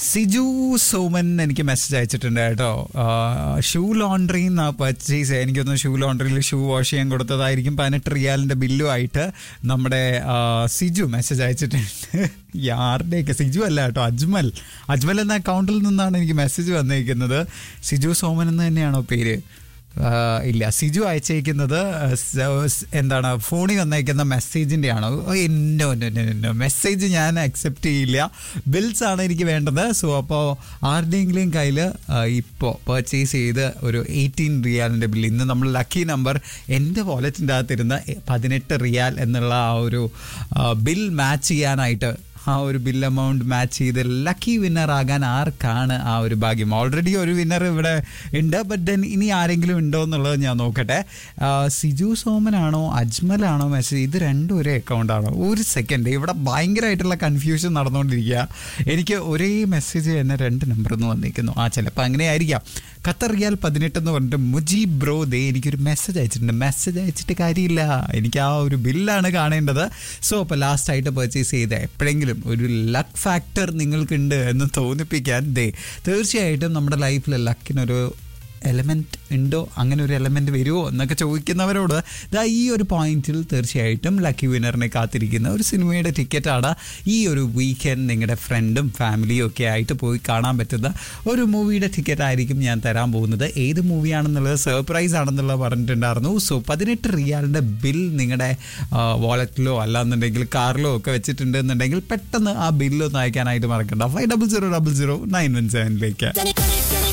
സിജു സോമൻ എനിക്ക് മെസ്സേജ് അയച്ചിട്ടുണ്ട് കേട്ടോ ഷൂ ലോണ്ടറി പർച്ചേസ് എനിക്കൊന്ന് ഷൂ ലോണ്ടറിയിൽ ഷൂ വാഷ് ചെയ്യാൻ കൊടുത്തതായിരിക്കും പതിനെട്ട് റിയാലിന്റെ ബില്ലുമായിട്ട് നമ്മുടെ ആ, സിജു മെസ്സേജ് അയച്ചിട്ടുണ്ട് ആരുടെയൊക്കെ സിജു അല്ല കേട്ടോ അജ്മൽ അജ്മൽ എന്ന അക്കൗണ്ടിൽ നിന്നാണ് എനിക്ക് മെസ്സേജ് വന്നിരിക്കുന്നത് സിജു സോമൻ എന്ന് തന്നെയാണോ പേര് ആ, ഇല്ല സിജു അയച്ചേക്കുന്നത് സ- എന്താണ് ഫോണിൽ വന്നേക്കുന്ന മെസ്സേജിൻ്റെ ആണോ എന്നോ എന്നോ മെസ്സേജ് ഞാൻ അക്സെപ്റ്റ് ചെയ്യില്ല ബിൽസ് ആണ് എനിക്ക് വേണ്ടത് സോ അപ്പോൾ ആരുടെയെങ്കിലും കയ്യിൽ ഇപ്പോൾ പർച്ചേസ് ചെയ്ത് ഒരു എയ്റ്റീൻ റിയാലിൻ്റെ ബിൽ ഇന്ന് നമ്മൾ ലക്കി നമ്പർ എൻ്റെ വാലറ്റിൻ്റെ അകത്തിരുന്ന പതിനെട്ട് റിയാൽ എന്നുള്ള ആ ഒരു ബിൽ മാച്ച് ചെയ്യാനായിട്ട് ആ ഒരു ബിൽ എമൗണ്ട് മാച്ച് ചെയ്ത് ലക്കി വിന്നർ ആകാൻ ആർക്കാണ് ആ ഒരു ഭാഗ്യം ഓൾറെഡി ഒരു വിന്നർ ഇവിടെ ഉണ്ട് ബട്ട് ദെൻ ഇനി ആരെങ്കിലും ഉണ്ടോ എന്നുള്ളത് ഞാൻ നോക്കട്ടെ ആ, സിജു സോമനാണോ അജ്മലാണോ മെസ്സേജ് ഇത് രണ്ടും ഒരേ അക്കൗണ്ട് ആണോ ഒരു സെക്കൻഡ് ഇവിടെ ഭയങ്കരമായിട്ടുള്ള കൺഫ്യൂഷൻ നടന്നുകൊണ്ടിരിക്കുക എനിക്ക് ഒരേ മെസ്സേജ് തന്നെ രണ്ട് നമ്പർ നിന്ന് വന്നിരിക്കുന്നു ആ ചിലപ്പോൾ അങ്ങനെ ആയിരിക്കാം ഖത്തർ റിയാൽ പതിനെട്ട് എന്ന് പറഞ്ഞിട്ട് മുജീബ് ബ്രോ ദേ എനിക്കൊരു മെസ്സേജ് അയച്ചിട്ടുണ്ട് മെസ്സേജ് അയച്ചിട്ട് കാര്യമില്ല എനിക്ക് ആ ഒരു ബില്ലാണ് കാണേണ്ടത് സോ അപ്പോൾ ലാസ്റ്റ് ആയിട്ട് പർച്ചേസ് ചെയ്ത എപ്പോഴെങ്കിലും ഒരു ലക്ക് ഫാക്ടർ നിങ്ങൾക്കുണ്ട് എന്ന് തോന്നിപ്പിക്കാൻ ദേ തീർച്ചയായിട്ടും നമ്മുടെ ലൈഫിൽ ലക്കിനൊരു എലമെന്റ് ഉണ്ടോ അങ്ങനെ ഒരു എലമെന്റ് വരുമോ എന്നൊക്കെ ചോദിക്കുന്നവരോട് ദാ ഈ ഒരു പോയിന്റിൽ തീർച്ചയായിട്ടും ലക്കി വിന്നറിനെ കാത്തിരിക്കുന്ന ഒരു സിനിമയുടെ ടിക്കറ്റാണ് ഈ ഒരു വീക്കെൻഡ് നിങ്ങളുടെ ഫ്രണ്ടും ഫാമിലിയും ഒക്കെ ആയിട്ട് പോയി കാണാൻ പറ്റുന്ന ഒരു മൂവിയുടെ ടിക്കറ്റ് ആയിരിക്കും ഞാൻ തരാൻ പോകുന്നത് ഏത് മൂവിയാണെന്നുള്ളത് സർപ്രൈസ് ആണെന്നുള്ളത് പറഞ്ഞിട്ടുണ്ടായിരുന്നു സോ പതിനെട്ട് റിയാലിൻ്റെ ബിൽ നിങ്ങളുടെ വാലറ്റിലോ അല്ലാന്നുണ്ടെങ്കിൽ കാറിലോ ഒക്കെ വെച്ചിട്ടുണ്ട് എന്നുണ്ടെങ്കിൽ പെട്ടെന്ന് ആ ബില്ലൊന്ന് അയക്കാനായിട്ട് മറക്കണ്ട five double zero double zero nine one സെവനിലേക്ക്